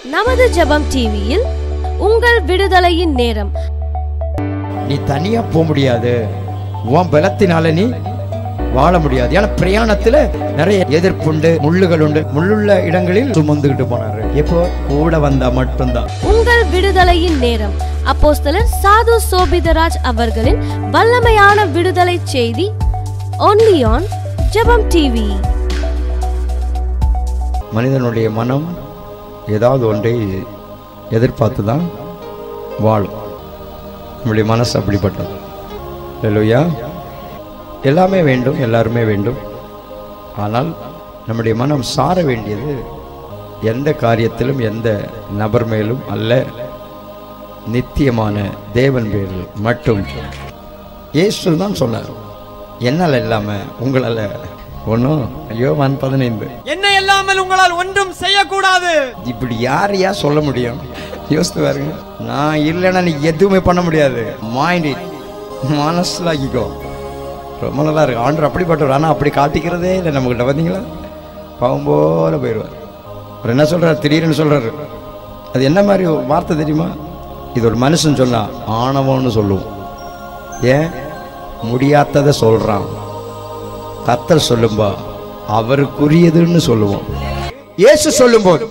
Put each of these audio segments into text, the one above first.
நமது ஜெபம் டிவியில் உங்கள் விடுதலையின் நேரம் நீ தனியா போக முடியாது உன் பலத்தினால நீ வாழ முடியாது ஏன்னா பிரயாணத்துல நிறைய எதிர்ப்புண்டு முள்ளுகள் உண்டு முள்ளுள்ள இடங்களில் சுமந்துகிட்டு போனாரு எப்போ கூட வந்தா மட்டும்தான் உங்கள் விடுதலையின் நேரம் அப்போஸ்தலர் சாது சோபிதராஜ் அவர்களின் வல்லமையான விடுதலை செய்தி ஒன்லி ஆன் ஜெபம் டிவி மனிதனுடைய மனம் ஏதாவது ஒன்றை எதிர்பார்த்து தான் வாழும் நம்முடைய மனசு அப்படிப்பட்டது இல்லையா எல்லாமே வேண்டும் எல்லாருமே வேண்டும் ஆனால் நம்முடைய மனம் சார வேண்டியது எந்த காரியத்திலும் எந்த நபர் மேலும் அல்ல நித்தியமான தேவன் பேரில் மட்டும் இயேசு தான் சொன்னார் என்னால் இல்லாம உங்களால் ஒன்றும் யோவான் பதினைந்து என்ன இல்லாமல் உங்களால் ஒன்றும் செய்யக்கூடாது இப்படி யார் யார் சொல்ல முடியும் யோசித்து பாருங்க நான் இல்லைன்னா நீ எதுவுமே பண்ண முடியாது மைண்ட் இட் மனசில் ஆக்கிக்கோ ரொம்ப நல்லா இருக்கு ஆண்டர் அப்படிப்பட்டவர் ஆனால் அப்படி காட்டிக்கிறதே இல்லை நம்மக்கிட்ட பார்த்தீங்களா பாவம் போல போயிடுவார் அவர் என்ன சொல்றாரு திடீர்னு சொல்றாரு அது என்ன மாதிரி ஒரு வார்த்தை தெரியுமா இது ஒரு மனுஷன் சொன்னா ஆணவம்னு சொல்லுவோம் ஏன் முடியாததை சொல்றான் கத்தர் சொல்லும்பா அவருக்குரியதுன்னு சொல்லுவோம் இயேசு சொல்லும்போது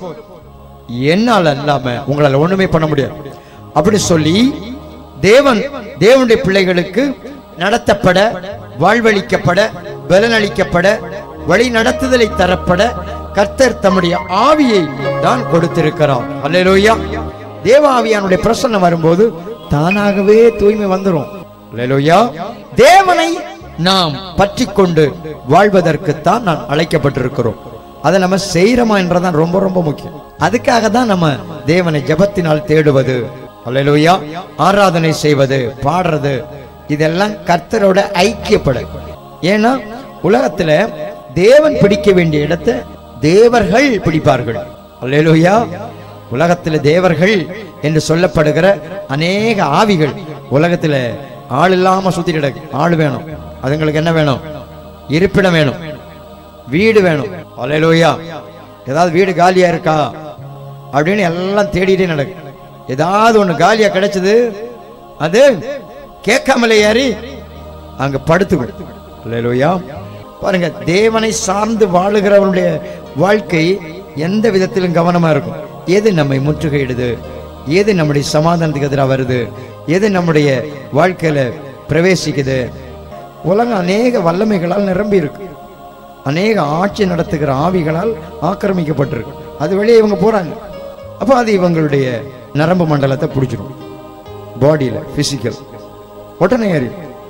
என்னால் அல்லாம உங்களால ஒண்ணுமே பண்ண முடியாது அப்படி சொல்லி தேவன் தேவனுடைய பிள்ளைகளுக்கு நடத்தப்பட வாழ்வளிக்கப்பட பலனளிக்கப்பட வழி நடத்துதலை தரப்பட கர்த்தர் தம்முடைய ஆவியை தான் கொடுத்திருக்கிறார் அல்லேலூயா தேவ ஆவியானுடைய பிரசன்னம் வரும்போது தானாகவே தூய்மை வந்துரும் அல்லேலூயா தேவனை நாம் பற்றி கொண்டு வாழ்வதற்குத்தான் நான் அழைக்கப்பட்டிருக்கிறோம் அதை நம்ம செய்யறோமா என்றதான் ரொம்ப ரொம்ப முக்கியம் அதுக்காக தான் நம்ம தேவனை ஜெபத்தினால் தேடுவது அல்லேலூயா ஆராதனை செய்வது பாடுறது இதெல்லாம் கர்த்தரோட ஐக்கியப்பட ஏன்னா உலகத்துல தேவன் பிடிக்க வேண்டிய இடத்தை தேவர்கள் பிடிப்பார்கள் அல்லேலூயா உலகத்துல தேவர்கள் என்று சொல்லப்படுகிற அநேக ஆவிகள் உலகத்துல ஆள் இல்லாம சுத்திட்டு கிடக்கு ஆள் வேணும் அதுங்களுக்கு என்ன வேணும் இருப்பிடம் வேணும் வீடு வேணும் அல்லேலூயா ஏதாவது வீடு காலியா இருக்கா அப்படின்னு எல்லாம் தேடிட்டே நடக்கு ஏதாவது ஒண்ணு காலியா கிடைச்சது அது கேட்காமலே ஏறி அங்க படுத்துக்கும் அல்லேலூயா பாருங்க தேவனை சார்ந்து வாழுகிறவனுடைய வாழ்க்கை எந்த விதத்திலும் கவனமா இருக்கும் எது நம்மை முற்றுகையிடுது எது நம்முடைய சமாதானத்துக்கு எதிராக வருது எது நம்முடைய வாழ்க்கையில பிரவேசிக்குது உலகம் அநேக வல்லமைகளால் நிரம்பி இருக்கு அநேக ஆட்சி நடத்துகிற ஆவிகளால் ஆக்கிரமிக்கப்பட்டிருக்கு அது வெளியே இவங்க போறாங்க அப்போ அது இவங்களுடைய நரம்பு மண்டலத்தை பிடிச்சிடும் பாடியில பிசிக்கல் உடனே ஏறி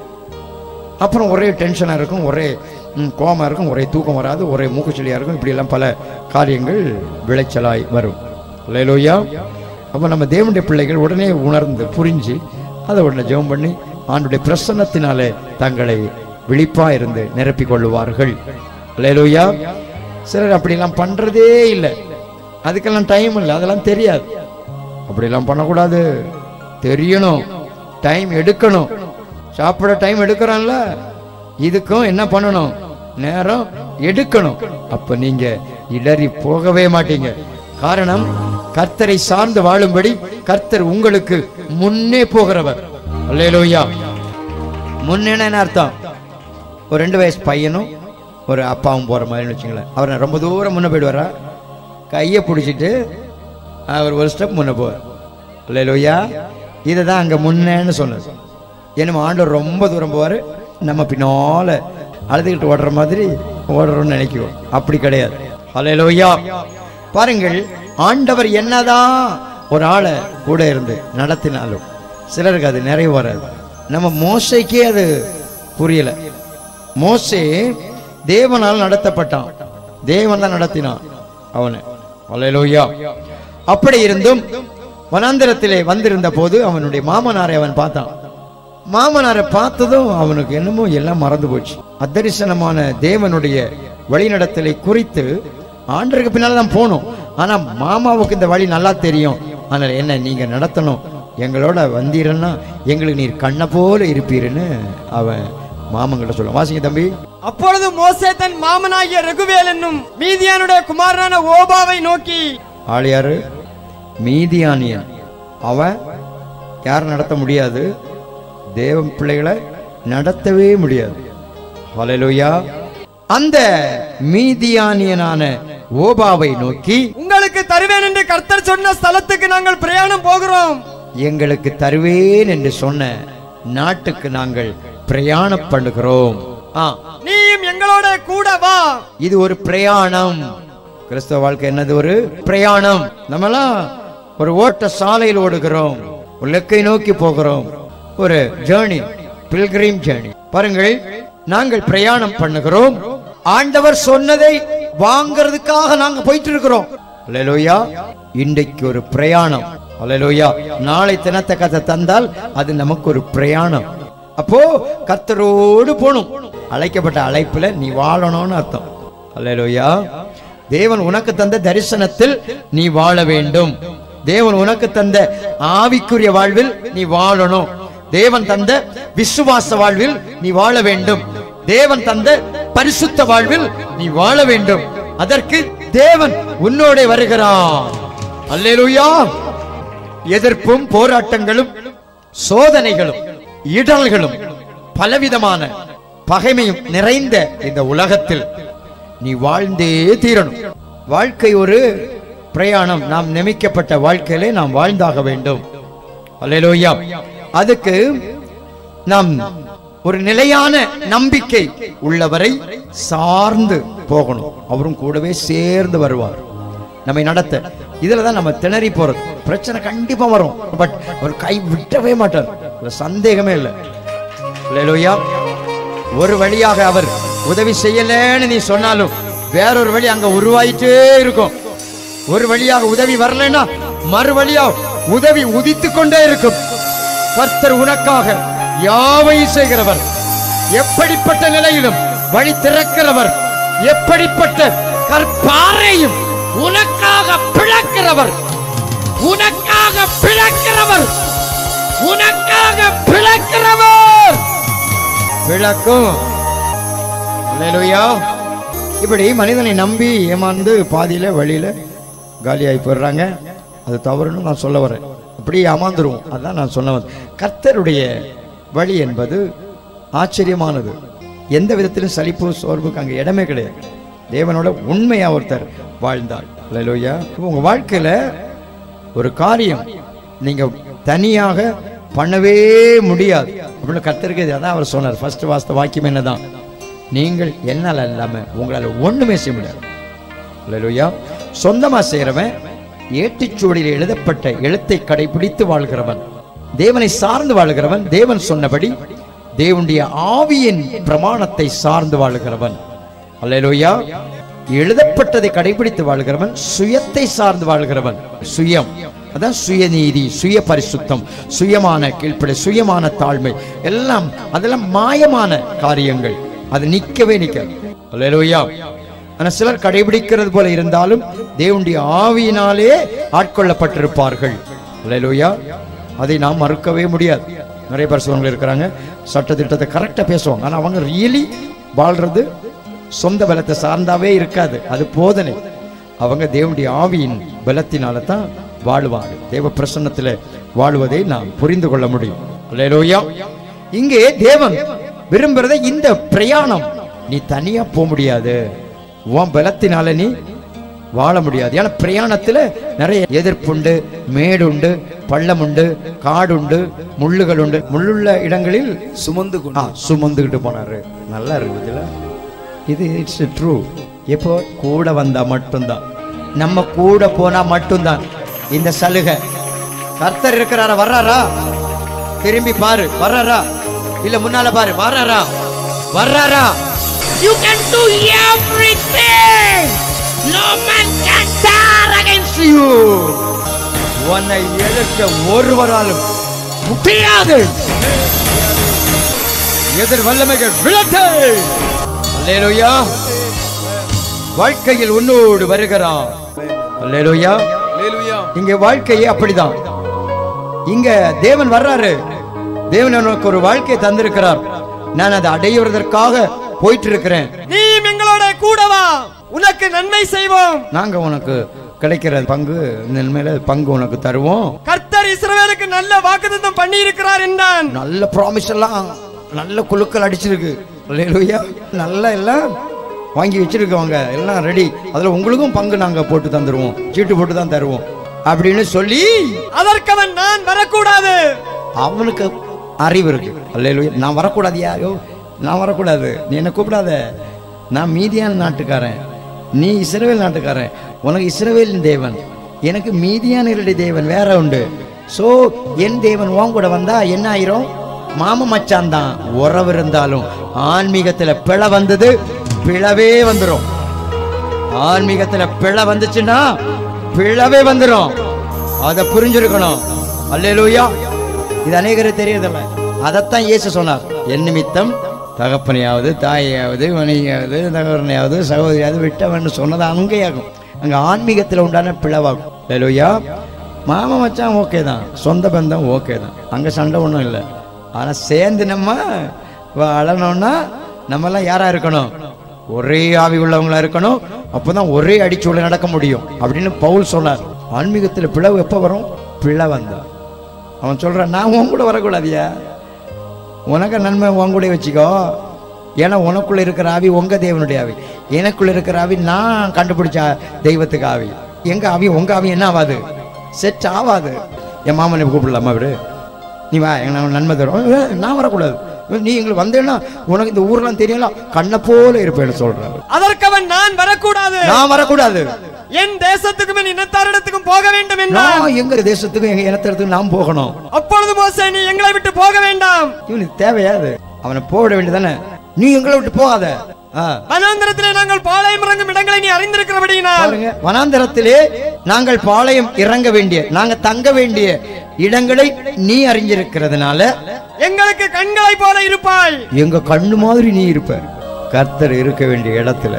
அப்புறம் ஒரே டென்ஷனாக இருக்கும் ஒரே ம், கோவமா இருக்கும் ஒரே தூக்கம் வராது ஒரே மூக்குச்சலியாக இருக்கும் இப்படியெல்லாம் பல காரியங்கள் விளைச்சலாய் வரும் லேலோயா அப்போ நம்ம தேவனுடைய பிள்ளைகள் உடனே உணர்ந்து புரிஞ்சு அதை உடனே ஜெபம் பண்ணி ஆண்டுடைய பிரசன்னத்தினாலே தங்களை விழிப்பா இருந்து நிரப்பிக் கொள்ளுவார்கள் லேலோயா சிலர் அப்படிலாம் பண்றதே இல்லை அதுக்கெல்லாம் டைம் இல்லை அதெல்லாம் தெரியாது அப்படிலாம் பண்ணக்கூடாது தெரியணும் டைம் எடுக்கணும் சாப்பிட டைம் எடுக்கிறோம்ல இதுக்கும் என்ன பண்ணணும் நேரம் எடுக்கணும் அப்ப நீங்க இடறி போகவே மாட்டீங்க காரணம் கர்த்தரை சார்ந்து வாழும்படி கர்த்தர் உங்களுக்கு முன்னே போகிறவர் அல்லேலூயா முன்னேன்னு என்ன அர்த்தம் ஒரு ரெண்டு வயசு பையனும் ஒரு அப்பாவும் போற மாதிரின்னு வச்சுங்களேன் அவர் ரொம்ப தூரம் முன்ன போயிடுவாரா கையை பிடிச்சிட்டு அவர் ஒரு ஸ்டெப் முன்ன போவார் இல்லையா இதை தான் அங்கே முன்னேன்னு சொன்னது ஏன்னா ஆண்டவர் ரொம்ப தூரம் போவார் நம்ம பின்னால அழுதுகிட்டு ஓடுற மாதிரி ஓடுறோம்னு நினைக்குவோம் அப்படி கிடையாது அல்லையா பாருங்கள் ஆண்டவர் என்னதான் ஒரு ஆளை கூட இருந்து நடத்தினாலும் சிலருக்கு அது நிறைவு வராது நம்ம மோசைக்கே அது புரியல மோசே தேவனால் நடத்தப்பட்டான் தேவன் தான் நடத்தினான் அவனை அல்லேலூயா அப்படி இருந்தும் வனாந்திரத்திலே வந்திருந்த போது அவனுடைய மாமனாரை அவன் பார்த்தான் மாமனாரை பார்த்ததும் அவனுக்கு என்னமோ எல்லாம் மறந்து போச்சு அதரிசனமான தேவனுடைய வழிநடத்தலை குறித்து ஆண்டருக்கு பின்னால தான் போகணும் ஆனா மாமாவுக்கு இந்த வழி நல்லா தெரியும் ஆனால் என்ன நீங்க நடத்தணும் எங்களோட வந்தீரன்னா எங்களுக்கு நீர் கண்ணை போல இருப்பீருன்னு அவன் மாமங்கிட்ட சொல்லுவான் வாசிங்க தம்பி அப்பொழுது மோசே தன் மாமனாகிய ரகுவேல் என்னும் மீதியானுடைய குமாரனான ஓபாவை நோக்கி ஆளியாரு மீதியானியன் அவன் யார் நடத்த முடியாது தேவ பிள்ளைகளை நடத்தவே முடியாது ஹalleluya அந்த மீதியானியனான ஓபாவை நோக்கி உங்களுக்கு தருவேன் என்று கர்த்தர் சொன்ன ஸ்தலத்துக்கு நாங்கள் பிரயாணம் போகிறோம் எங்களுக்கு தருவேன் என்று சொன்ன நாட்டுக்கு நாங்கள் பிரயாணம் பண்ணுகிறோம் ஆ, நீயும் எங்களோட கூட வா இது ஒரு பிரயாணம் கிறிஸ்தவ வாழ்க்கை என்னது ஒரு பிரயாணம் நம்மலாம் ஒரு ஓட்ட சாலையில் ஓடுகிறோம் ஒரு இலக்கை நோக்கி போகிறோம் ஒரு ஜேர்னி பில்கிரீம் ஜேர்னி பாருங்கள் நாங்கள் பிரயாணம் பண்ணுகிறோம் ஆண்டவர் சொன்னதை வாங்கிறதுக்காக நாங்க போயிட்டு இருக்கிறோம் அல்லேலூயா இன்றைக்கு ஒரு பிரயாணம் அல்லேலூயா நாளை தினத்தை கதை தந்தால் அது நமக்கு ஒரு பிரயாணம் அப்போ கர்த்தரோடு போகணும் அழைக்கப்பட்ட அழைப்புல நீ வாழணும்னு அர்த்தம் அல்லேலூயா தேவன் உனக்கு தந்த தரிசனத்தில் நீ வாழ வேண்டும் தேவன் உனக்கு தந்த ஆவிக்குரிய வாழ்வில் நீ வாழணும் தேவன் தந்த விசுவாச வாழ்வில் நீ வாழ வேண்டும் தேவன் தந்த பரிசுத்த வாழ்வில் நீ வாழ வேண்டும் அதற்கு தேவன் உன்னோட வருகிறான் அல்லேலூயா எதிர்ப்பும் போராட்டங்களும் சோதனைகளும் இடர்களும் பலவிதமான பகைமையும் நிறைந்த இந்த உலகத்தில் நீ வாழ்ந்தே தீரணும் வாழ்க்கை ஒரு பிரயாணம் நாம் நியமிக்கப்பட்ட வாழ்க்கையிலே நாம் வாழ்ந்தாக வேண்டும் அல்லேலூயா அதுக்கு நாம் ஒரு நிலையான நம்பிக்கை உள்ளவரை சார்ந்து போகணும் அவரும் கூடவே சேர்ந்து வருவார் நம்மை நடத்த இதுல தான் நம்ம திணறி போறது பிரச்சனை கண்டிப்பா வரும் பட் அவர் கை விட்டவே மாட்டார் அதுல சந்தேகமே இல்லை அல்லேலூயா ஒரு வழியாக அவர் உதவி செய்யலன்னு நீ சொன்னாலும் வேறொரு வழி அங்க உருவாயிட்டே இருக்கும் ஒரு வழியாக உதவி வரலைன்னா மறு வழியா உதவி உதித்து கொண்டே இருக்கும் கர்த்தர் உனக்காக யாவையும் செய்கிறவர் எப்படிப்பட்ட நிலையிலும் வழி திறக்கிறவர் எப்படிப்பட்ட கற்பாறையும் உனக்காக பிளக்கிறவர் உனக்காக பிளக்கிறவர் உனக்காக பிளக்கிறவர் விளக்கும் அல்லேலூயா இப்படி மனிதனை நம்பி ஏமாந்து பாதியில வழியில காலியாகி போயிடுறாங்க அது தவறுன்னு நான் சொல்ல வரேன் அப்படி ஏமாந்துருவோம் அதான் நான் சொல்ல வந்தேன் கர்த்தருடைய வழி என்பது ஆச்சரியமானது எந்த விதத்திலும் சலிப்பு சோர்வுக்கு அங்கே இடமே கிடையாது தேவனோட உண்மையா ஒருத்தர் வாழ்ந்தார் அல்லேலூயா இப்போ உங்க வாழ்க்கையில ஒரு காரியம் நீங்க தனியாக பண்ணவே முடியாது அப்படின்னு கத்திருக்கு அதான் அவர் சொன்னார் ஃபர்ஸ்ட் வாஸ்த வாக்கியம் என்னதான் நீங்கள் என்னால் இல்லாம உங்களால ஒண்ணுமே செய்ய முடியாது அல்லேலூயா சொந்தமா செய்யறவன் ஏட்டுச்சுவடியில் எழுதப்பட்ட எழுத்தை கடைபிடித்து வாழ்கிறவன் தேவனை சார்ந்து வாழ்கிறவன் தேவன் சொன்னபடி தேவனுடைய ஆவியின் பிரமாணத்தை சார்ந்து வாழ்கிறவன் அல்லேலூயா எழுதப்பட்டதை கடைபிடித்து வாழ்கிறவன் சுயத்தை சார்ந்து வாழ்கிறவன் சுயம் அதான் சுயநீதி சுய பரிசுத்தம் சுயமான கீழ்ப்படை சுயமான தாழ்மை எல்லாம் அதெல்லாம் மாயமான காரியங்கள் அது நிக்கவே நிக்காது அல்லேலூயா ஆனா சிலர் கடைபிடிக்கிறது போல இருந்தாலும் தேவனுடைய ஆவியினாலே ஆட்கொள்ளப்பட்டிருப்பார்கள் அல்லேலூயா அதை நாம் மறுக்கவே முடியாது நிறைய பரிசுவங்கள் இருக்கிறாங்க சட்ட திட்டத்தை கரெக்டா பேசுவாங்க ஆனா அவங்க ரியலி வாழ்றது சொந்த பலத்தை சார்ந்தாவே இருக்காது அது போதனை அவங்க தேவனுடைய ஆவியின் பலத்தினால தான் வாழ்வாங்க தேவ பிரசன்னத்துல வாழ்வதை நாம் புரிந்து கொள்ள முடியும் அல்லேலூயா இங்கே தேவன் விரும்புறத இந்த பிரயாணம் நீ தனியா போக முடியாது உன் பலத்தினால நீ வாழ முடியாது ஏன்னா பிரயாணத்துல நிறைய எதிர்ப்புண்டு மேடுண்டு பள்ளம் உண்டு காடுண்டு முள்ளுகள் உண்டு முள்ளுள்ள இடங்களில் சுமந்து கொண்டு ஆ, சுமந்துக்கிட்டு போனாரு நல்லா இருக்குது இதுல இது இட்ஸ் ட்ரூ எப்போ கூட வந்தா மட்டும்தான் நம்ம கூட போனா மட்டும்தான் இந்த சலுகை கர்த்தர் இருக்கிறாரா வர்றாரா திரும்பி பாரு வர்றாரா இல்ல முன்னால பாரு வர்றாரா வர்றாரா You can do everything. No man can stand against you. உன்னை எதிர்க்க ஒருவராலும் முடியாது எதிர் வல்லமைகள் விளட்டு அல்லேலூயா வாழ்க்கையில் உன்னோடு வருகிறான் அல்லேலூயா அல்லேலூயா இங்க வாழ்க்கையே அப்படிதான் இங்க தேவன் வர்றாரு தேவன் உனக்கு ஒரு வாழ்க்கையை தந்திருக்கிறார் நான் அதை அடையுவதற்காக போயிட்டு இருக்கிறேன் நீயும் எங்களோட கூட வா உனக்கு நன்மை செய்வோம் நாங்க உனக்கு கிடைக்கிற பங்கு இந்த மேல பங்கு உனக்கு தருவோம் கர்த்தர் இஸ்ரவேலுக்கு நல்ல வாக்குத்தத்தம் பண்ணி இருக்கிறார் என்றான் நல்ல ப்ராமிஸ் எல்லாம் நல்ல குழுக்கள் அடிச்சிருக்கு அல்லேலூயா நல்ல எல்லாம் வாங்கி வச்சிருக்கவங்க எல்லாம் ரெடி அதுல உங்களுக்கும் பங்கு நாங்க போட்டு தந்துருவோம் சீட்டு போட்டு தான் தருவோம் அப்படின்னு சொல்லி அதற்கு அவன் நான் வரக்கூடாது அவனுக்கு அறிவு இருக்கு அல்லேலூயா நான் வரக்கூடாது யாரோ நான் வரக்கூடாது நீ என்ன கூப்பிடாத நான் மீதியான நாட்டுக்காரன் நீ இஸ்ரவேல் நாட்டுக்காரன் உனக்கு இஸ்ரவேலின் தேவன் எனக்கு மீதியானவருடைய தேவன் வேற உண்டு சோ என் தேவன் உன் கூட வந்தா என்ன ஆயிரும் மாம மச்சான் தான் உறவு இருந்தாலும் ஆன்மீகத்துல பிழை வந்தது பிளவே வந்துரும் ஆன்மீகத்துல பிழை வந்துச்சுன்னா பிழவே வந்துரும் அதை புரிஞ்சிருக்கணும் அல்லேலூயா இது அநேகருக்கு தெரியறதில்ல அதைத்தான் இயேசு சொன்னார் என் நிமித்தம் தகப்பனையாவது தாயையாவது மனைவியாவது தகவரனையாவது சகோதரியாவது விட்டவன் சொன்னது அங்கேயாகும் அங்க ஆன்மீகத்துல உண்டான பிளவாகும் அல்லேலூயா மாமா மச்சான் ஓகே தான் சொந்த பந்தம் ஓகே தான் அங்க சண்டை ஒன்றும் இல்லை ஆனா சேர்ந்து நம்ம வாழணும்னா நம்மெல்லாம் யாரா இருக்கணும் ஒரே ஆவி உள்ளவங்களா இருக்கணும் அப்பதான் ஒரே அடிச்சூழல் நடக்க முடியும் அப்படின்னு பவுல் சொன்னார் ஆன்மீகத்துல பிளவு எப்ப வரும் பிள வந்தா அவன் சொல்றான் நான் உன் கூட வரக்கூடாதியா உனக்கு நன்மை உன் கூட வச்சுக்கோ ஏன்னா உனக்குள்ள இருக்கிற ஆவி உங்க தேவனுடைய ஆவி எனக்குள்ள இருக்கிற ஆவி நான் கண்டுபிடிச்ச தெய்வத்துக்கு ஆவி எங்க ஆவி உங்க ஆவி என்ன ஆகாது செட் ஆகாது என் மாமனை கூப்பிடலாமா அவரு நீ வா எனக்கு நன்மை தரும் "ஏய், நான் வரக்கூடாது நீ எங்களுக்கு வந்தேன்னா உனக்கு இந்த ஊர்லாம் தெரியல கண்ணை போல இருப்பேன்னு சொல்றாரு அதற்கு அவன் நான் வரக்கூடாது நான் வரக்கூடாது என் தேசத்துக்கும் என் இனத்தாரிடத்துக்கும் போக வேண்டும் என்றான் நான் எங்க தேசத்துக்கும் எங்க இனத்திடத்துக்கும் நாம் போகணும் அப்பொழுது மோசே நீ எங்களை விட்டு போக வேண்டாம் இவனுக்கு தேவையா அது அவனை போக வேண்டியதானே நீ எங்களை விட்டு போகாத ஆ, வனாந்திரத்திலே நாங்கள் பாளையம் இறங்கும் இடங்களை நீ அறிந்திருக்கிறபடியினால் பாருங்க வனாந்தரத்திலே நாங்கள் பாளையம் இறங்க வேண்டிய நாங்க தங்க வேண்டிய இடங்களை நீ அறிஞ்சிருக்கிறதுனால எங்களுக்கு கண்களை போல இருப்பாய் எங்க கண்ணு மாதிரி நீ இருப்ப கர்த்தர் இருக்க வேண்டிய இடத்துல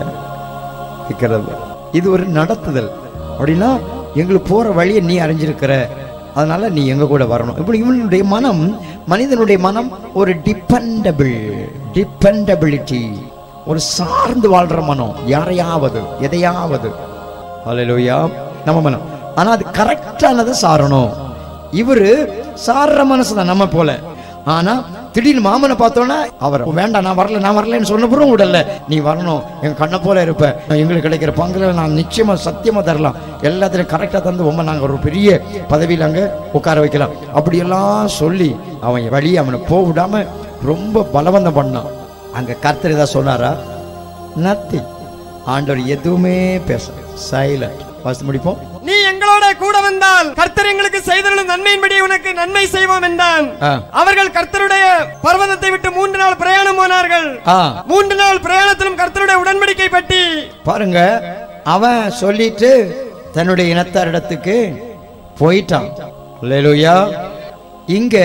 இருக்கிறது இது ஒரு நடத்துதல் அப்படின்னா எங்களுக்கு போற வழியை நீ அறிஞ்சிருக்கிற அதனால நீ எங்க கூட வரணும் இப்படி இவனுடைய மனம் மனிதனுடைய மனம் ஒரு டிபெண்டபிள் டிபெண்டபிலிட்டி ஒரு சார்ந்து வாழ்ற மனம் யாரையாவது எதையாவது அல்லேலூயா நம்ம மனம் ஆனா அது கரெக்டானதை சாரணும் இவரு சார்ற மனசு தான் நம்ம போல ஆனா திடீர்னு மாமனை பார்த்தோன்னா அவர் வேண்டாம் நான் வரல நான் வரலன்னு சொன்ன பிறகு விடல நீ வரணும் எங்க கண்ணை போல இருப்ப எங்களுக்கு கிடைக்கிற பங்குல நான் நிச்சயமா சத்தியமா தரலாம் எல்லாத்திலும் கரெக்டா தந்து உங்க நாங்க ஒரு பெரிய பதவியில் அங்க உட்கார வைக்கலாம் அப்படியெல்லாம் சொல்லி அவன் வழி அவனை போக விடாம ரொம்ப பலவந்தம் பண்ணான் அங்க கர்த்தர் ஏதாவது சொன்னாரா நத்திங் ஆண்டவர் எதுவுமே பேச சைலண்ட் வாசித்து முடிப்போம் நீ எங்களோட கூட வந்தால் கர்த்தர் எங்களுக்கு செய்தருளும் நன்மையின்படி உனக்கு நன்மை செய்வோம் என்றான் ஆ. அவர்கள் கர்த்தருடைய பர்வதத்தை விட்டு மூன்று நாள் பிரயாணம் போனார்கள் ஆ மூன்று நாள் பிரயாணத்திலும் கர்த்தருடைய உடன்படிக்கை பற்றி பாருங்க அவன் சொல்லிட்டு தன்னுடைய இனத்தாரிடத்துக்கு போயிட்டான் அல்லேலூயா இங்க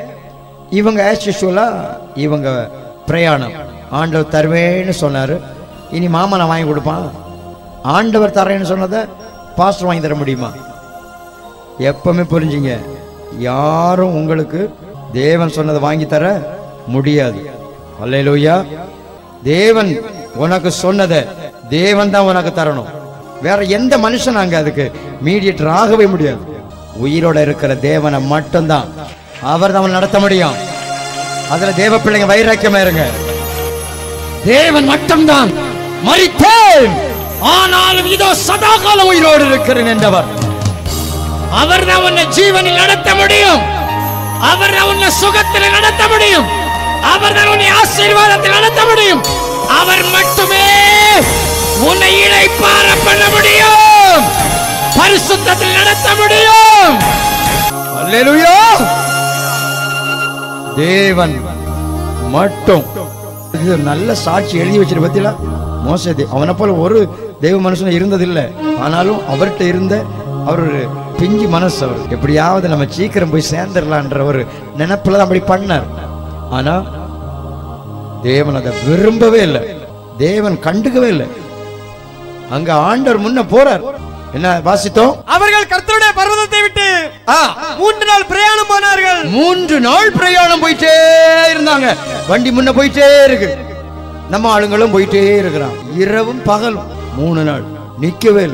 இவங்க as usual ஆ இவங்க பிரயாணம் ஆண்டவர் தருவேன்னு சொன்னாரு இனி மாமனை வாங்கி கொடுப்பான் ஆண்டவர் தரேன்னு சொன்னதை பாஸ்டர் வாங்கி தர முடியுமா எப்பவுமே புரிஞ்சுங்க யாரும் உங்களுக்கு தேவன் சொன்னதை வாங்கி தர முடியாது அல்லேலூயா தேவன் உனக்கு சொன்னதை தேவன் தான் உனக்கு தரணும் வேற எந்த மனுஷன் அங்க அதுக்கு மீடியேட்டர் ஆகவே முடியாது உயிரோட இருக்கிற தேவனை மட்டும்தான் அவர் தான் நடத்த முடியும் அதுல தேவ பிள்ளைங்க வைராக்கியமா இருங்க தேவன் மட்டும்தான் மறித்தேன் ஆனாலும் இதோ சதாகாலம் உயிரோடு இருக்கிறேன் என்றவர் அவர் தான் உன்னை ஜீவனில் நடத்த முடியும் அவர் தான் உன்னை சுகத்தில் நடத்த முடியும் அவர் தான் உன்னை ஆசீர்வாதத்தில் நடத்த முடியும் அவர் மட்டுமே உன்னை இழைப்பார பண்ண முடியும் பரிசுத்தத்தில் நடத்த முடியும் அல்லேலூயா தேவன் மட்டும் இது ஒரு நல்ல சாட்சி எழுதி வச்சிரு பத்தில மோச அவனை போல ஒரு தெய்வ மனுஷன் இருந்ததில்லை ஆனாலும் அவர்கிட்ட இருந்த அவர் ஒரு பிஞ்சு மனசு அவர் எப்படியாவது நம்ம சீக்கிரம் போய் சேர்ந்துடலான்ற ஒரு நினைப்புல தான் அப்படி பண்ணார் ஆனா தேவன் அதை விரும்பவே இல்லை தேவன் கண்டுக்கவே இல்லை அங்க ஆண்டவர் முன்ன போறார் என்ன வாசித்தோம் அவர்கள் கர்த்தருடைய பர்வதத்தை விட்டு ஆ மூன்று நாள் பிரயாணம் போனார்கள் மூன்று நாள் பிரயாணம் போயிட்டே இருந்தாங்க வண்டி முன்ன போயிட்டே இருக்கு நம்ம ஆளுங்களும் போயிட்டே இருக்கிறான் இரவும் பகலும் மூணு நாள் நிக்கவே இல்லை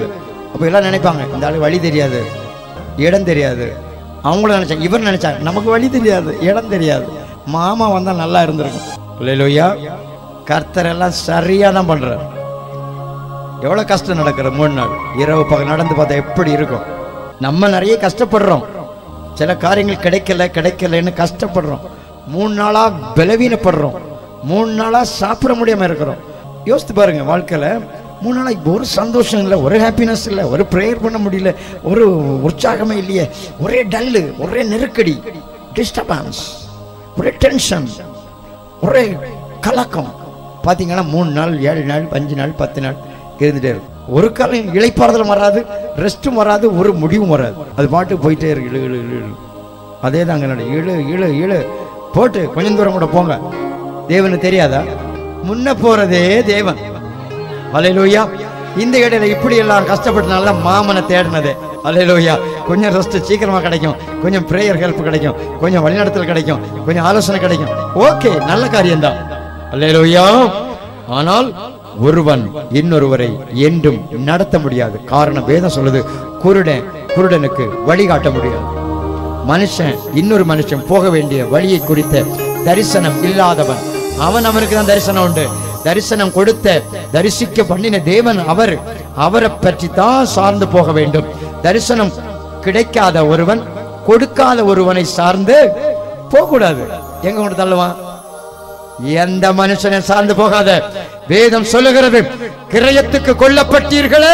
அப்போ எல்லாம் நினைப்பாங்க இந்த ஆளு வழி தெரியாது இடம் தெரியாது அவங்களும் நினைச்சாங்க இவர் நினைச்சாங்க நமக்கு வழி தெரியாது இடம் தெரியாது மாமா வந்தா நல்லா இருந்திருக்கும் இல்லையா கர்த்தர் எல்லாம் சரியா தான் பண்றார் எவ்வளவு கஷ்டம் நடக்கிற மூணு நாள் இரவு பகல் நடந்து பார்த்தா எப்படி இருக்கும் நம்ம நிறைய கஷ்டப்படுறோம் சில காரியங்கள் கிடைக்கல கிடைக்கலன்னு கஷ்டப்படுறோம் மூணு நாளா பலவீனப்படுறோம் மூணு நாளா சாப்பிட முடியாம இருக்கிறோம் யோசித்து பாருங்க வாழ்க்கையில மூணு நாளா இப்போ ஒரு சந்தோஷம் இல்லை ஒரு ஹாப்பினஸ் இல்லை ஒரு ப்ரேயர் பண்ண முடியல ஒரு உற்சாகமே இல்லையே ஒரே டல்லு ஒரே நெருக்கடி டிஸ்டர்பன்ஸ் ஒரே டென்ஷன் ஒரே கலக்கம் பார்த்தீங்கன்னா மூணு நாள் ஏழு நாள் அஞ்சு நாள் பத்து நாள் இருந்துட்டே இருக்கும் ஒரு காலம் இளைப்பாறுதலும் வராது ரெஸ்ட்டும் வராது ஒரு முடிவும் வராது அது பாட்டுக்கு போயிட்டே இருக்கு இழு இழு இழு இழு அதே தாங்க நட இழு இழு இழு போட்டு கொஞ்சம் தூரம் கூட போங்க தேவனுக்கு தெரியாதா முன்ன போறதே தேவன் அலையிலோயா இந்த இடையில இப்படி எல்லாம் கஷ்டப்பட்டனால மாமனை தேடினதே அலையிலோயா கொஞ்சம் ரெஸ்ட் சீக்கிரமா கிடைக்கும் கொஞ்சம் பிரேயர் ஹெல்ப் கிடைக்கும் கொஞ்சம் வழிநடத்தல் கிடைக்கும் கொஞ்சம் ஆலோசனை கிடைக்கும் ஓகே நல்ல காரியம்தான் அல்லேலூயா ஆனால் ஒருவன் இன்னொருவரை என்றும் நடத்த முடியாது காரணம் வேதம் சொல்லுது குருடன் குருடனுக்கு வழிகாட்ட முடியாது மனுஷன் இன்னொரு மனுஷன் போக வேண்டிய வழியை குறித்த தரிசனம் இல்லாதவன் அவன் அவனுக்கு தான் தரிசனம் உண்டு தரிசனம் கொடுத்த தரிசிக்க பண்ணின தேவன் அவர் அவரை பற்றி தான் சார்ந்து போக வேண்டும் தரிசனம் கிடைக்காத ஒருவன் கொடுக்காத ஒருவனை சார்ந்து போக கூடாது எங்க கொண்டு தள்ளுவான் எந்த மனுஷனை சார்ந்து போகாத வேதம் சொல்லுகிறது கிரயத்துக்கு கொல்லப்பட்டீர்களே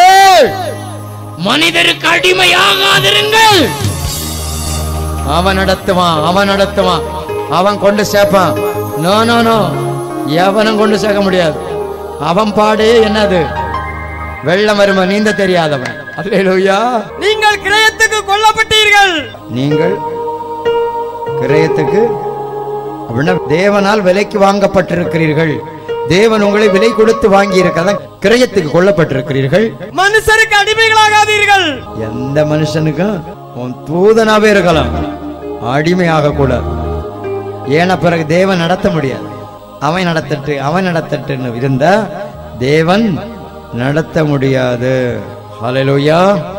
மனிதருக்கு அடிமையாகாதிருங்கள் அவன் நடத்துவான் அவன் நடத்துவான் அவன் கொண்டு சேர்ப்பான் நோ நோ நோ எவனும் கொண்டு சேர்க்க முடியாது அவன் பாடே என்னது வெள்ளம் வருமா நீந்த தெரியாதவன் அல்லேலூயா நீங்கள் கிரயத்துக்கு கொல்லப்பட்டீர்கள் நீங்கள் கிரயத்துக்கு அப்படின்னா தேவனால் விலைக்கு வாங்கப்பட்டிருக்கிறீர்கள் தேவன் உங்களை விலை கொடுத்து வாங்கி இருக்கதான் கிரயத்துக்கு கொல்லப்பட்டிருக்கிறீர்கள் மனுஷருக்கு அடிமைகளாகாதீர்கள் எந்த மனுஷனுக்கும் உன் தூதனாவே இருக்கலாம் அடிமையாக கூடாது ஏன்னா பிறகு தேவன் நடத்த முடியாது அவன் நடத்தட்டு அவன் நடத்தட்டுன்னு இருந்தா தேவன் நடத்த முடியாது ஹalleluya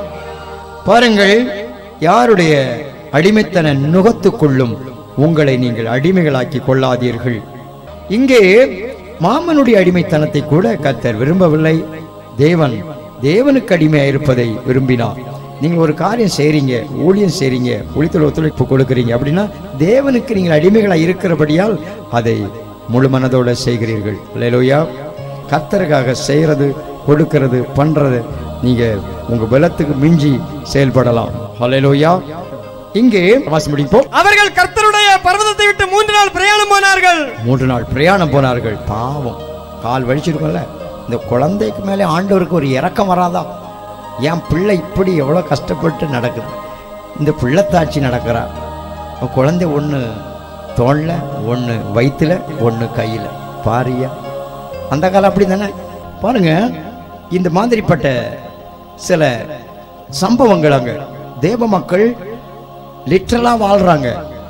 பாருங்கள் யாருடைய அடிமைத்தன நுகத்துக்குள்ளும் உங்களை நீங்கள் அடிமைகளாக்கி கொள்ளாதீர்கள் இங்கே மாமனுடைய அடிமைத்தனத்தை கூட கர்த்தர் விரும்பவில்லை தேவன் தேவனுக்கு அடிமையா இருப்பதை விரும்பினார் நீங்க ஒரு காரியம் செய்றீங்க ஊழியம் செய்றீங்க ஒளித்தொழில் ஒத்துழைப்பு கொடுக்குறீங்க அப்படின்னா தேவனுக்கு நீங்கள் அடிமைகளா இருக்கிறபடியால் அதை முழு மனதோட செய்கிறீர்கள் அல்லேலூயா கர்த்தருக்காக செய்யறது கொடுக்கிறது பண்றது நீங்க உங்க பலத்துக்கு மிஞ்சி செயல்படலாம் ஹalleluya இங்கே வாசி முடிப்போம் அவர்கள் கர்த்தருடைய பர்வதத்தை விட்டு மூன்று நாள் பிரயாணம் போனார்கள் மூன்று நாள் பிரயாணம் போனார்கள் பாவம் கால் வலிச்சிருக்கும்ல இந்த குழந்தைக்கு மேலே ஆண்டவருக்கு ஒரு இறக்கம் வராதா என் பிள்ளை இப்படி எவ்வளோ கஷ்டப்பட்டு நடக்குது இந்த பிள்ளைத்தாட்சி நடக்கிறா அவ குழந்தை ஒன்று தோல்ல ஒன்று வயிற்றுல ஒன்று கையில் பாரியா அந்த காலம் அப்படி தானே பாருங்க இந்த மாதிரிப்பட்ட சில சம்பவங்கள் அங்க தேவ மக்கள் லிட்டரலா வாழ்றாங்க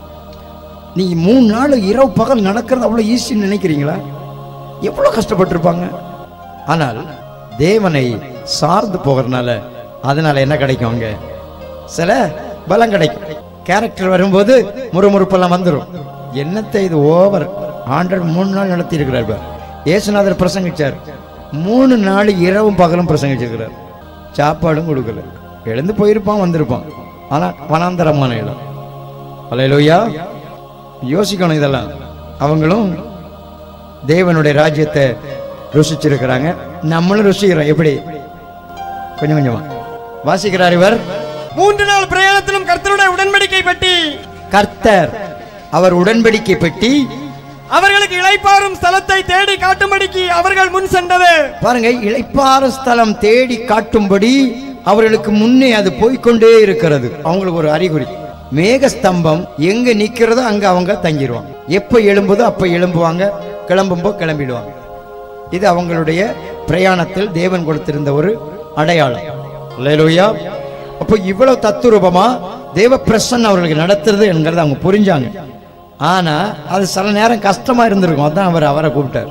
நீ மூணு நாள் இரவு பகல் நடக்கிறது அவ்வளோ ஈஸின்னு நினைக்கிறீங்களா எவ்வளோ கஷ்டப்பட்டிருப்பாங்க ஆனால் தேவனை சார்ந்து போகிறதுனால அதனால என்ன கிடைக்கும் அங்க சில பலம் கிடைக்கும் கேரக்டர் வரும்போது முறுமுறுப்பெல்லாம் வந்துடும் என்னத்தை இது ஓவர் ஆண்டர் மூணு நாள் நடத்தி இருக்கிறார் பார். இயேசுநாதர் பிரசங்கிச்சார் மூணு நாள் இரவும் பகலும் பிரசங்கிச்சிருக்கிறார் சாப்பாடும் கொடுக்கல எழுந்து போயிருப்பான் வந்திருப்பான் ஆனா வனாந்தரமான இடம் அலையலோயா யோசிக்கணும் இதெல்லாம் அவங்களும் தேவனுடைய ராஜ்யத்தை ருசிச்சிருக்கிறாங்க நம்மளும் ருசிக்கிறோம் எப்படி கொஞ்சம் கொஞ்சமா வாசிக்கிறார் இவர் மூன்று நாள் பிரயாணத்திலும் கர்த்தருடைய உடன்படிக்கை பெட்டி கர்த்தர் அவர் உடன்படிக்கை பெட்டி அவர்களுக்கு இளைப்பாறும் ஸ்தலத்தை தேடி காட்டும்படிக்கு அவர்கள் முன் சென்றது பாருங்க இளைப்பாறு ஸ்தலம் தேடி காட்டும்படி அவர்களுக்கு முன்னே அது போய்க்கொண்டே இருக்கிறது அவங்களுக்கு ஒரு அறிகுறி மேகஸ்தம்பம் எங்க நிக்கிறதோ அங்க அவங்க தங்கிடுவாங்க எப்ப எழும்புதோ அப்ப எழும்புவாங்க கிளம்பும்போ கிளம்பிடுவாங்க இது அவங்களுடைய பிரயாணத்தில் தேவன் கொடுத்திருந்த ஒரு அடையாளம் அல்லேலூயா அப்போ இவ்வளவு தத்துரூபமா தேவ பிரசன் அவர்களுக்கு நடத்துறது என்கிறத அவங்க புரிஞ்சாங்க ஆனா அது சில நேரம் கஷ்டமா இருந்திருக்கும் அதான் அவர் அவரை கூப்பிட்டார்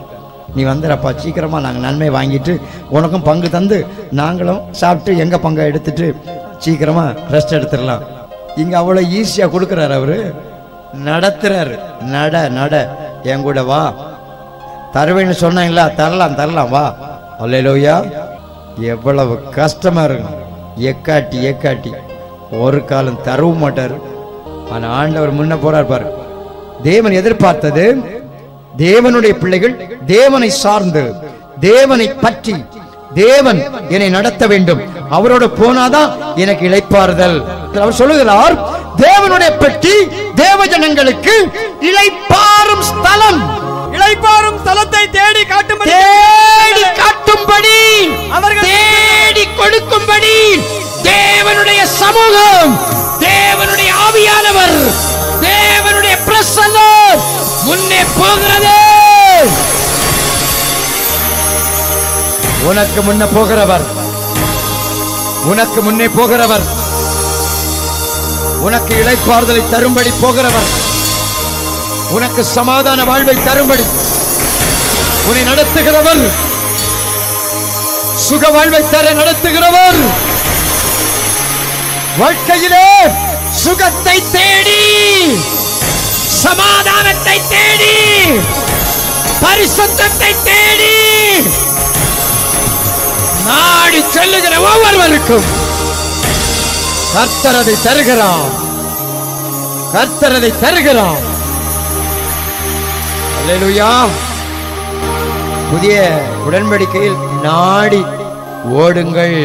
நீ வந்துடப்பா சீக்கிரமா நாங்க நன்மை வாங்கிட்டு உனக்கும் பங்கு தந்து நாங்களும் சாப்பிட்டு எங்க பங்கை எடுத்துட்டு சீக்கிரமா ரெஸ்ட் எடுத்துடலாம் இங்க அவ்வளவு ஈஸியா கொடுக்குறாரு அவரு நடத்துறாரு நட நட என் கூட வா தருவேன்னு சொன்னாங்களா தரலாம் தரலாம் வா அல்லையிலோயா எவ்வளவு கஷ்டமா இருக்கும் எக்காட்டி எக்காட்டி ஒரு காலம் தரவும் மாட்டார் ஆனா ஆண்டவர் முன்ன போறார் பாரு தேவன் எதிர்பார்த்தது தேவனுடைய பிள்ளைகள் தேவனை சார்ந்து தேவனை பற்றி தேவன் என்னை நடத்த வேண்டும் அவரோட போனாதான் எனக்கு இளைப்பாறுதல் அவர் சொல்லுகிறார் தேவனுடைய பெட்டி தேவ ஜனங்களுக்கு இளைப்பாறும் ஸ்தலம் இளைப்பாறும் ஸ்தலத்தை தேடி காட்டும்படி தேடி காட்டும்படி அவர்கள் தேடி கொடுக்கும்படி தேவனுடைய சமூகம் தேவனுடைய ஆவியானவர் தேவனுடைய பிரசன்னம் முன்னே போகிறது உனக்கு முன்ன போகிறவர் உனக்கு முன்னே போகிறவர் உனக்கு இளைப்பாறுதலை தரும்படி போகிறவர் உனக்கு சமாதான வாழ்வை தரும்படி உன்னை நடத்துகிறவர் சுக வாழ்வை தர நடத்துகிறவர் வாழ்க்கையிலே சுகத்தை தேடி சமாதானத்தை தேடி பரிசுத்தத்தை தேடி நாடி செல்லுகிற ஒவ்வொருவருக்கும் கர்த்தரதை தருகிறார் கர்த்தரதை தருகிறார் அல்லேலூயா புதிய உடன்படிக்கையில் நாடி ஓடுங்கள்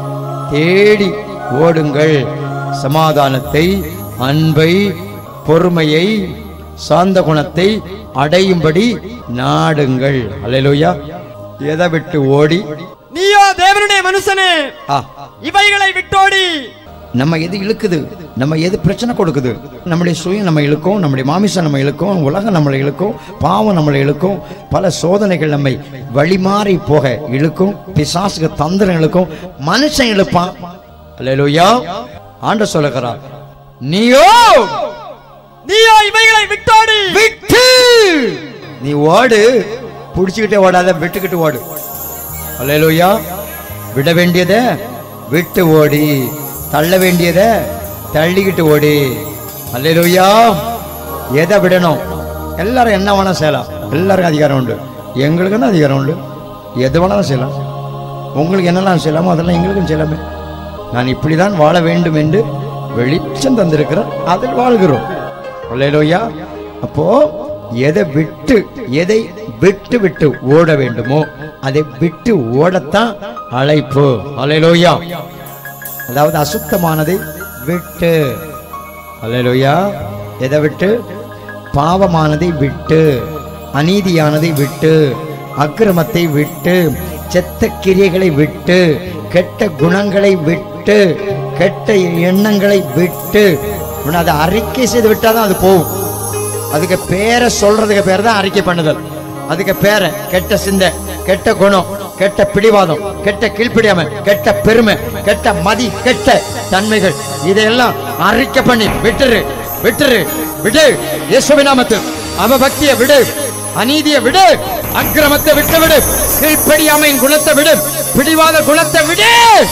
தேடி ஓடுங்கள் சமாதானத்தை அன்பை பொறுமையை சாந்த குணத்தை அடையும்படி நாடுங்கள் அல்லேலூயா எதை விட்டு ஓடி நீயோ தேவனுடைய மனுஷனே ஆ இவைகளை விட்டோடி நம்ம எது இழுக்குது நம்ம எது பிரச்சனை கொடுக்குது நம்முடைய சுயம் நம்ம இழுக்கும் நம்முடைய மாமிசம் நம்ம இழுக்கும் உலகம் நம்மளை இழுக்கும் பாவம் நம்மளை இழுக்கும் பல சோதனைகள் நம்மை வழிமாறி போக இழுக்கும் பிசாசுக்கு தந்திரம் இழுக்கும் மனுஷன் இழுப்பான் அல்லேலூயா ஆண்ட சொல்லுகிறார் நீயோ நீயோ இவைகளை விட்டோடி விட்டு நீ ஓடு புடிச்சுக்கிட்டே ஓடாத விட்டுக்கிட்டு ஓடு அல்லேலூயா விட வேண்டியதை விட்டு ஓடி தள்ள வேண்டியதை தள்ளிக்கிட்டு ஓடி அல்லேலூயா எதை விடணும் எல்லாரும் என்ன வேணா செய்யலாம் எல்லாருக்கும் அதிகாரம் உண்டு எங்களுக்கு தான் அதிகாரம் உண்டு எது வேணாலும் செய்யலாம் உங்களுக்கு என்னெல்லாம் செய்யலாமோ அதெல்லாம் எங்களுக்கும் செய்யலாமே நான் இப்படிதான் வாழ வேண்டும் என்று வெளிச்சம் தந்திருக்கிறேன் அதில் வாழ்கிறோம் அல்லேலூயா அப்போ எதை விட்டு எதை விட்டு விட்டு ஓட வேண்டுமோ அதை விட்டு ஓடத்தான் அழைப்பு அல்லேலூயா அதாவது அசுத்தமானதை விட்டு அல்லேலூயா எதை விட்டு பாவமானதை விட்டு அநீதியானதை விட்டு அக்கிரமத்தை விட்டு செத்த கிரியைகளை விட்டு கெட்ட குணங்களை விட்டு கெட்ட எண்ணங்களை விட்டு உன்னை அதை அறிக்கை செய்து விட்டாதான் அது போகும் அதுக்கு பேரை சொல்றதுக்கு பேர் தான் அறிக்கை பண்ணுதல் அதுக்கு பேரை கெட்ட சிந்தை கெட்ட குணம் கெட்ட பிடிவாதம் கெட்ட கீழ்ப்பிடியாமை கெட்ட பெருமை கெட்ட மதி கெட்ட தன்மைகள் இதையெல்லாம் அறிக்கை பண்ணி விட்டுரு விட்டுரு விடு இயேசுவின் நாமத்தில் அவ பக்தியை விடு அநீதியை விடு அக்கிரமத்தை விட்டு விடு கீழ்ப்படியாமையின் குணத்தை விடு பிடிவாத குணத்தை விடு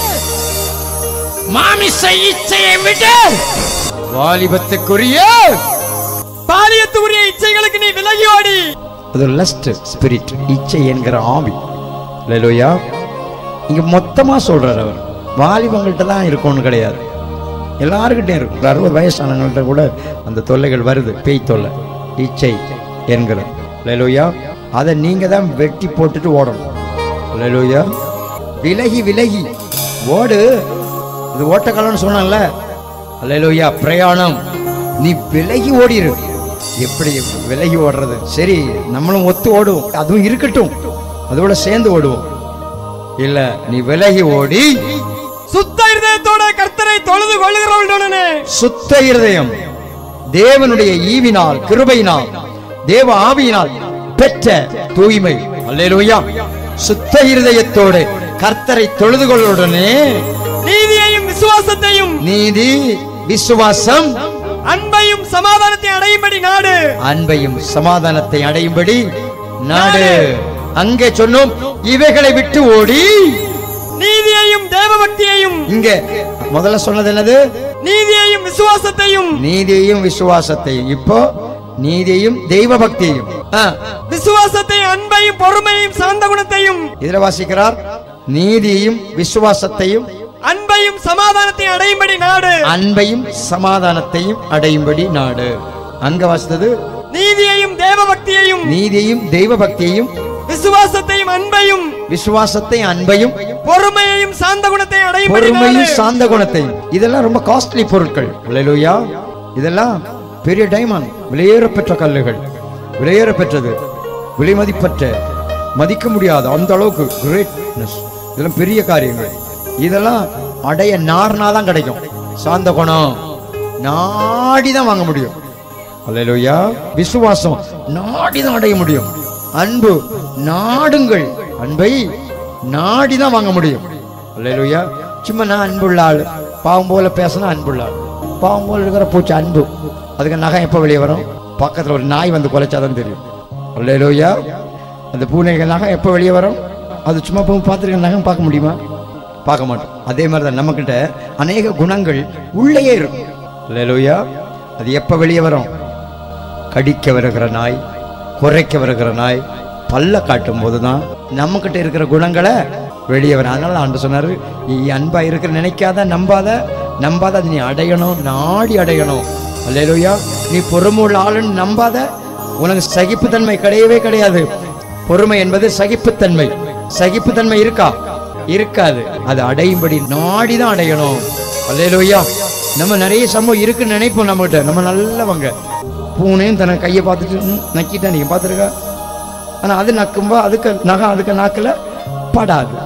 மாமிச இச்சையை விட்டு வாலிபத்துக்குரிய பாலியத்துக்குரிய இச்சைகளுக்கு நீ விலகி ஓடி அது லஸ்ட் ஸ்பிரிட் இச்சை என்கிற ஆவி லோயா இங்க மொத்தமா சொல்றாரு அவர் வாலிபங்கள்ட்ட தான் இருக்கும்னு கிடையாது எல்லாருக்கிட்டையும் இருக்கும் ஒரு அறுபது வயசானவங்கள்ட்ட கூட அந்த தொல்லைகள் வருது பேய் தொல்லை இச்சை என்கிற லோயா அதை நீங்க தான் வெட்டி போட்டுட்டு ஓடணும் லோயா விலகி விலகி ஓடு இது ஓட்டக்காலம்னு சொன்னேன்ல அல்லேலூயா பிரயாணம் நீ விலகி ஓடிரு எப்படி விலகி ஓடுறது சரி நம்மளும் ஒத்து ஓடுவோம் அதுவும் இருக்கட்டும் அதோட சேர்ந்து ஓடுவோம் இல்ல நீ விலகி ஓடி சுத்த இருதயத்தோட கர்த்தரை தொழுது கொள்ளுகிறவர்களுடனே சுத்த இருதயம் தேவனுடைய ஈவினால் கிருபையினால் தேவ ஆவியினால் பெற்ற தூய்மை அல்லேலூயா சுத்த இருதயத்தோடு கர்த்தரை தொழுது கொள்ளுடனே நீதியையும் விசுவாசத்தையும் நீதி விசுவாசம் அன்பையும் சமாதானத்தை அடையும்படி நாடு அன்பையும் சமாதானத்தை அடையும்படி நாடு அங்கே சொன்னோம் இவைகளை விட்டு ஓடி நீதியையும் தேவபக்தியையும் இங்க முதல்ல சொன்னது என்னது நீதியையும் விசுவாசத்தையும் நீதியையும் விசுவாசத்தையும் இப்போ நீதியையும் தெய்வ பக்தியையும் ஆ, விசுவாசத்தை அன்பையும் பொறுமையும் சாந்த குணத்தையும் இதுல வாசிக்கிறார் நீதியையும் விசுவாசத்தையும் அன்பையும் சமாதானத்தையும் அடையும்படி நாடு அன்பையும் சமாதானத்தையும் அடையும்படி நாடு அங்க வாசித்தது நீதியையும் தேவபக்தியையும் நீதியையும் தெய்வ பக்தியையும் விசுவாசத்தையும் அன்பையும் விசுவாசத்தை அன்பையும் பொறுமையையும் சாந்த குணத்தையும் அடையும்படி பொறுமையும் நாடு சாந்த குணத்தையும் இதெல்லாம் ரொம்ப காஸ்ட்லி பொருட்கள் அல்லேலூயா இதெல்லாம் பெரிய டைமண்ட் விலையேற பெற்ற கல்லுகள் விலையேற பெற்றது விலை மதிப்பற்ற மதிக்க முடியாத அந்த அளவுக்கு கிரேட்னஸ் இதெல்லாம் பெரிய காரியங்கள் இதெல்லாம் அடைய நார்னா தான் கிடைக்கும் சாந்த குணம் நாடி தான் வாங்க முடியும் அல்லேலூயா விசுவாசம் நாடி தான் அடைய முடியும் அன்பு நாடுங்கள் அன்பை நாடி தான் வாங்க முடியும் அல்லேலூயா சும்மா நான் அன்புள்ள ஆள் பாவம் போல பேசினா அன்புள்ள ஆள் பாவம் போல இருக்கிற பூச்சி அன்பு அதுக்கு நகம் எப்போ வெளியே வரும் பக்கத்தில் ஒரு நாய் வந்து குலைச்சாதான் தெரியும் அல்லேலூயா அந்த பூனைகள் நகம் எப்போ வெளியே வரும் அது சும்மா போய் பார்த்துருக்க நகம் பார்க்க முடியுமா பார்க்க மாட்டோம் அதே மாதிரி தான் நம்மக்கிட்ட அநேக குணங்கள் உள்ளேயே இருக்கும் அல்லேலூயா அது எப்போ வெளியே வரும் கடிக்க வருகிற நாய் குறைக்க வருகிற நாய் பல்ல காட்டும் போதுதான் நம்ம கிட்ட இருக்கிற குணங்களை வெளியே வர அதனால ஆண்டு சொன்னாரு நீ அன்பா இருக்கிற நினைக்காத நம்பாத நம்பாத அது நீ அடையணும் நாடி அடையணும் அல்லேலூயா நீ பொறுமுள்ள ஆளுன்னு நம்பாத உனக்கு சகிப்புத்தன்மை கிடையவே கிடையாது பொறுமை என்பது சகிப்புத்தன்மை சகிப்புத்தன்மை இருக்கா இருக்காது அது அடையும்படி நாடி தான் அடையணும் அல்லேலூயா நம்ம நிறைய சம்பவம் இருக்குன்னு நினைப்போம் நம்மகிட்ட நம்ம நல்லவங்க பூனையும் தன கையை பார்த்துட்டு ம், நக்கிட்டா நீங்க பார்த்துருக்கா ஆனா அது நக்கும்போ அதுக்கு நகம் அதுக்கு நாக்கில் படாது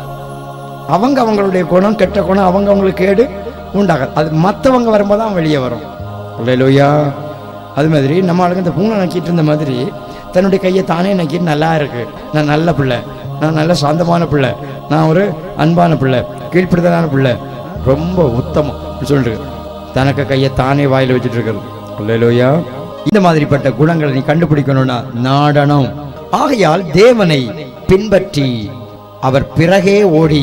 அவங்க அவங்களுடைய குணம் கெட்ட குணம் அவங்க அவங்களுக்கு கேடு உண்டாகாது அது மற்றவங்க வரும்போது தான் வெளியே வரும் இல்லையா அது மாதிரி நம்ம ஆளுங்க இந்த பூனை நக்கிட்டு இருந்த மாதிரி தன்னுடைய கையை தானே நக்கிட்டு நல்லா இருக்கு நான் நல்ல பிள்ளை நான் நல்ல சாந்தமான பிள்ளை நான் ஒரு அன்பான பிள்ளை கீழ்ப்படுதலான பிள்ளை ரொம்ப உத்தமம் சொல்லிட்டு தனக்கு கையை தானே வாயில வச்சுட்டு இருக்கிறது இல்லையா இந்த மாதிரிப்பட்ட குணங்களை நீ கண்டுபிடிக்கணும்னா நாடனம் ஆகையால் தேவனை பின்பற்றி அவர் பிறகே ஓடி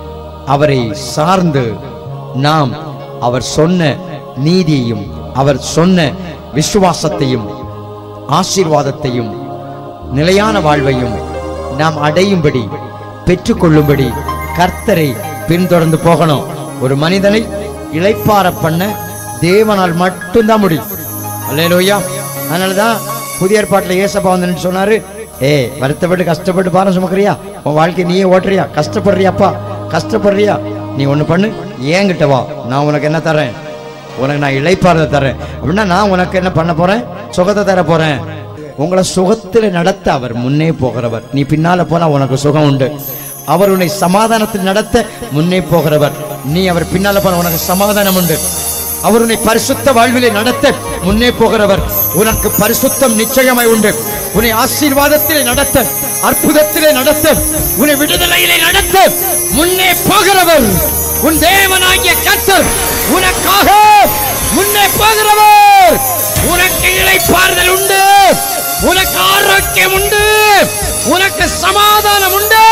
அவரை சார்ந்து நாம் அவர் சொன்ன நீதியையும் அவர் சொன்ன விசுவாசத்தையும் ஆசீர்வாதத்தையும் நிலையான வாழ்வையும் நாம் அடையும்படி பெற்றுக்கொள்ளும்படி கர்த்தரை பின்தொடர்ந்து போகணும் ஒரு மனிதனை இளைப்பார பண்ண தேவனால் மட்டும்தான் முடியும் அல்லேலூயா அதனாலதான் புதிய ஏற்பாட்டில் ஏசப்பா வந்து நின்னு சொன்னாரு ஏ வருத்தப்பட்டு கஷ்டப்பட்டு பாரம் சுமக்கிறியா உன் வாழ்க்கை நீயே ஓட்டுறியா கஷ்டப்படுறியாப்பா கஷ்டப்படுறியா நீ ஒண்ணு பண்ணு ஏங்கிட்ட வா நான் உனக்கு என்ன தரேன் உனக்கு நான் இளைப்பாறுதலை தரேன் அப்படின்னா நான் உனக்கு என்ன பண்ண போறேன் சுகத்தை தர போறேன் உங்களை சுகத்தில் நடத்த அவர் முன்னே போகிறவர் நீ பின்னால போனா உனக்கு சுகம் உண்டு அவர் உன்னை சமாதானத்தில் நடத்த முன்னே போகிறவர் நீ அவர் பின்னால போன உனக்கு சமாதானம் உண்டு அவர் உன்னை பரிசுத்த வாழ்விலே நடத்த முன்னே போகிறவர் உனக்கு பரிசுத்தம் நிச்சயமாய் உண்டு உன்னை ஆசீர்வாதத்திலே நடத்த அற்புதத்திலே நடத்த உன்னை விடுதலையிலே நடத்த முன்னே போகிறவர் உன் தேவனாகிய கர்த்தர் உனக்காக முன்னே போகிறவர் உனக்கு இளைப்பாறுதல் உண்டு உனக்கு ஆரோக்கியம் உண்டு உனக்கு சமாதானம் உண்டு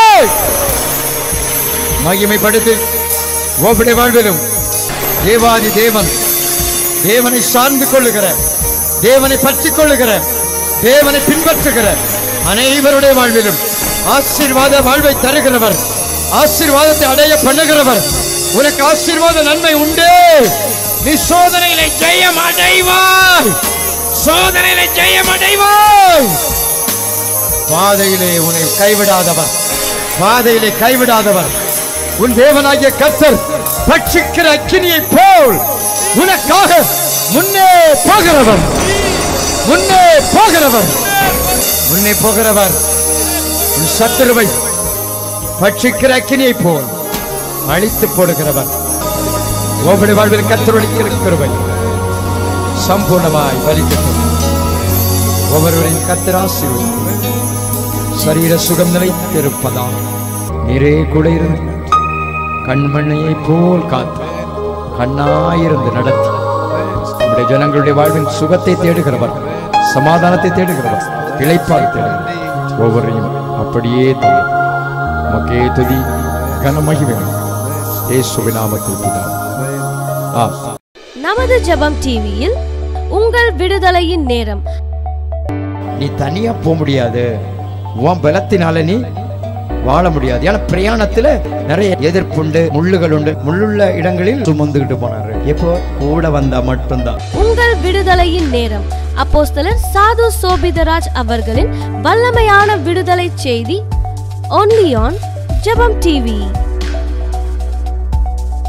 மகிமைப்படுத்து ஒவ்வொரு வாழ்விலும் தேவாதி தேவன் தேவனை சார்ந்து கொள்ளுகிற தேவனை பற்றிக் கொள்ளுகிற தேவனை பின்பற்றுகிற அனைவருடைய வாழ்விலும் ஆசீர்வாத வாழ்வை தருகிறவர் ஆசீர்வாதத்தை அடைய பண்ணுகிறவர் உனக்கு ஆசீர்வாத நன்மை உண்டு நீ சோதனையில ஜெயம் அடைவாய் சோதனையில ஜெயம் அடைவாய் பாதையிலே உன்னை கைவிடாதவர் பாதையிலே கைவிடாதவர் உன் தேவனாகிய கர்த்தர் பட்சிக்கிற அக்கினியை போல் உனக்காக முன்னே போகிறவர் முன்னே போகிறவர் முன்னே போகிறவர் உன் சத்துருவை பட்சிக்கிற அக்கினியை போல் அழித்து போடுகிறவர் ஒவ்வொரு வாழ்வில் கத்தருடைய கிருபை சம்பூர்ணமாய் பலிக்கட்டும் ஒவ்வொருவரின் கத்திராசிரியர் சரீர சுகம் நிலைத்திருப்பதால் நீரே கூட இருந்து கண்மண்ணையை போல் காத்து கண்ணாயிருந்து நடத்தி நம்முடைய ஜனங்களுடைய வாழ்வின் சுகத்தை தேடுகிறவர் சமாதானத்தை தேடுகிறவர் இளைப்பால் தேடுகிறவர் ஒவ்வொருவரையும் அப்படியே தரும் உமக்கே துதி கன மகிமைகள் இயேசுவின் நாமத்தில் பிதாவே. ஆ நமது ஜெபம் டிவியில் உங்கள் விடுதலையின் நேரம் நீ தனியா போக முடியாது உன் பலத்தினால நீ வாழ முடியாது ஏன்னா பிரயாணத்துல நிறைய எதிர்ப்புண்டு முள்ளுகள் உண்டு முள்ளுள்ள இடங்களில் சுமந்துகிட்டு போனாரு எப்போ கூட வந்தா மட்டும்தான் உங்கள் விடுதலையின் நேரம் அப்போஸ்தலர் சாது சோபிதராஜ் அவர்களின் வல்லமையான விடுதலை செய்தி ஒன்லி ஆன் ஜெபம் டிவி